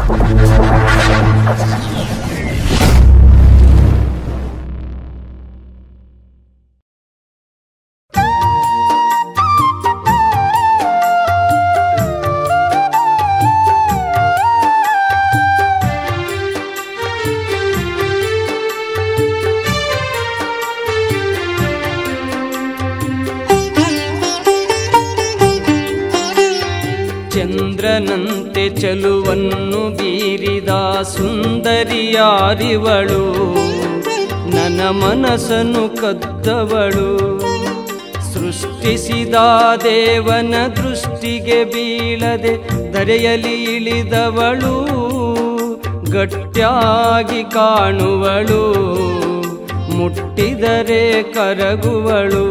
ಚಂದ್ರನಂತೆ ಚಲುವನ್ನು ಬೀರಿದ ಸುಂದರಿಯಾರಿವಳು ನನ್ನ ಮನಸ್ಸನ್ನು ಕದ್ದವಳು ಸೃಷ್ಟಿಸಿದ ದೇವನ ದೃಷ್ಟಿಗೆ ಬೀಳದೆ ಧರೆಯಲ್ಲಿ ಇಳಿದವಳು ಗಟ್ಟಿಯಾಗಿ ಕಾಣುವಳು ಮುಟ್ಟಿದರೆ ಕರಗುವಳು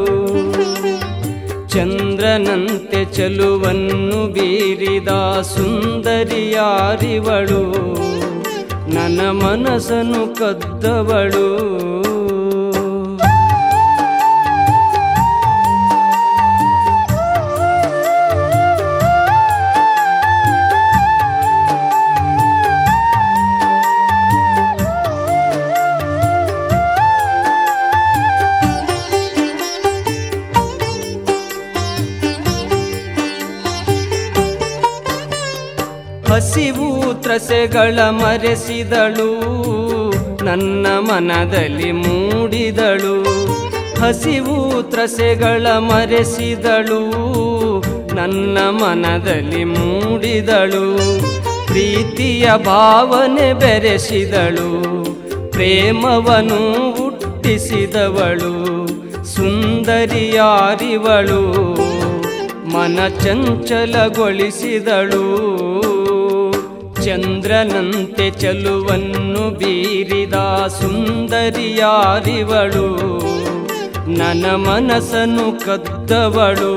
ಚಂದ್ರನಂತೆ ಚಲುವನ್ನು ಬೀರಿದ ಸುಂದರಿಯಾರಿವಳು ನನ್ನ ಮನಸ್ಸನ್ನು ಕದ್ದವಳು ಹಸಿವು ತ್ರಸೆಗಳ ಮರೆಸಿದಳು ನನ್ನ ಮನದಲ್ಲಿ ಮೂಡಿದಳು ಹಸಿವು ತ್ರಸೆಗಳ ಮರೆಸಿದಳು ನನ್ನ ಮನದಲ್ಲಿ ಮೂಡಿದಳು ಪ್ರೀತಿಯ ಭಾವನೆ ಬೆರೆಸಿದಳು ಪ್ರೇಮವನ್ನು ಹುಟ್ಟಿಸಿದವಳು ಸುಂದರಿಯಾರಿವಳು ಮನ ಚಂಚಲಗೊಳಿಸಿದಳು ಚಂದ್ರನಂತೆ ಚಲುವನ್ನು ಬೀರಿದ ಸುಂದರಿಯಾರಿವಳು ನನ್ನ ಮನಸ್ಸನ್ನು ಕದ್ದವಳು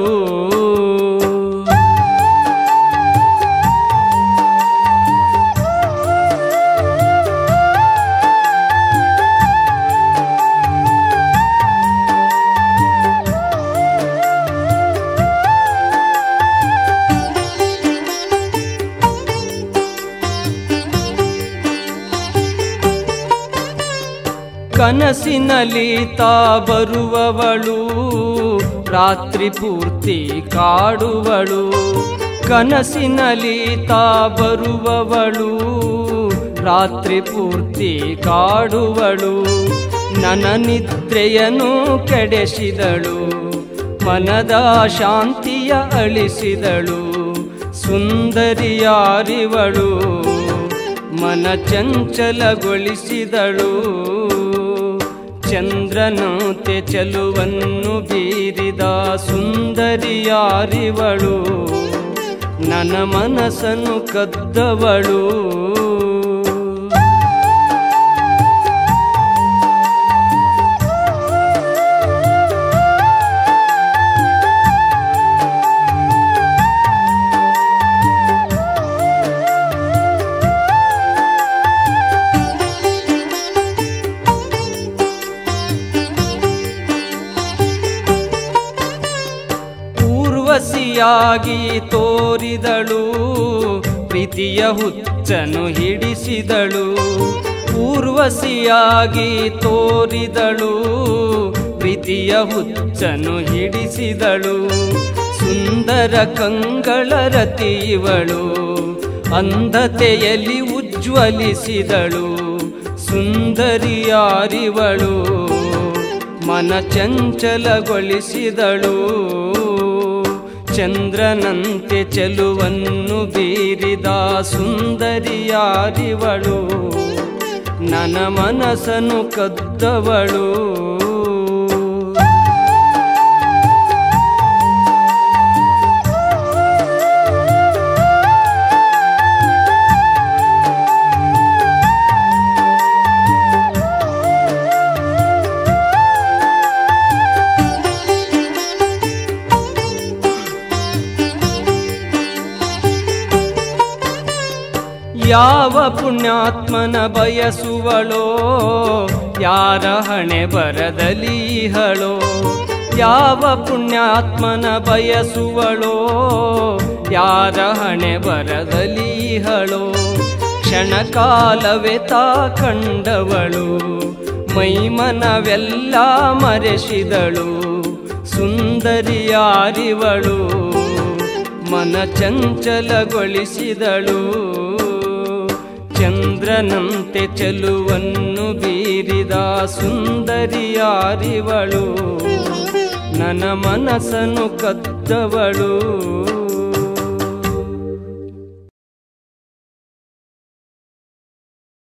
ಕನಸಿನಲ್ಲಿ ತಾ ಬರುವವಳು ರಾತ್ರಿ ಪೂರ್ತಿ ಕಾಡುವಳು ಕನಸಿನಲ್ಲಿ ತಾ ಬರುವವಳು ರಾತ್ರಿ ಪೂರ್ತಿ ಕಾಡುವಳು ನನ್ನ ನಿದ್ರೆಯನ್ನು ಕೆಡೆಸಿದಳು ಮನದ ಶಾಂತಿಯ ಅಳಿಸಿದಳು ಸುಂದರಿಯಾರಿವಳು ಮನ ಚಂಚಲಗೊಳಿಸಿದಳು ಚಂದ್ರನಂತೆ ಚಲುವನ್ನು ಬೀರಿದ ಸುಂದರಿಯಾರಿವಳು ನನ್ನ ಮನಸ್ಸನ್ನು ಕದ್ದವಳು ಊರ್ವಶಿಯಾಗಿ ತೋರಿದಳು ಪ್ರೀತಿಯ ಹುಚ್ಚನು ಹಿಡಿಸಿದಳು ಊರ್ವಶಿಯಾಗಿ ತೋರಿದಳು ಪ್ರೀತಿಯ ಹುಚ್ಚನು ಹಿಡಿಸಿದಳು ಸುಂದರ ಕಂಗಳ ರತಿ ಇವಳು ಅಂಧತೆಯಲ್ಲಿ ಉಜ್ವಲಿಸಿದಳು ಸುಂದರಿಯಾರಿವಳು ಮನ ಚಂಚಲಗೊಳಿಸಿದಳು ಚಂದ್ರನಂತೆ ಚೆಲುವನ್ನು ಬೀರಿದ ಸುಂದರಿಯಾರಿವಳು ನನ್ನ ಮನಸ್ಸನ್ನು ಕದ್ದವಳು ಯಾವ ಪುಣ್ಯಾತ್ಮನ ಬಯಸುವಳೋ ಯಾರ ಹಣೆ ಬರದಲೀಹಳೋ ಯಾವ ಪುಣ್ಯಾತ್ಮನ ಬಯಸುವಳೋ ಯಾರ ಹಣೆ ಬರದಲೀಹಳೋ ಕ್ಷ ಕ್ಷಣಕಾಲವೇ ತಾ ಕಂಡವಳು ಮೈಮನವೆಲ್ಲ ಮರೆಸಿದಳು ಸುಂದರಿಯಾರಿವಳು ಮನ ಚಂಚಲಗೊಳಿಸಿದಳು ಚಂದ್ರನಂತೆ ಚೆಲುವನ್ನು ಬೀರಿದ ಸುಂದರಿಯಾರಿವಳು ನನ್ನ ಮನಸ್ಸನ್ನು ಕದ್ದವಳು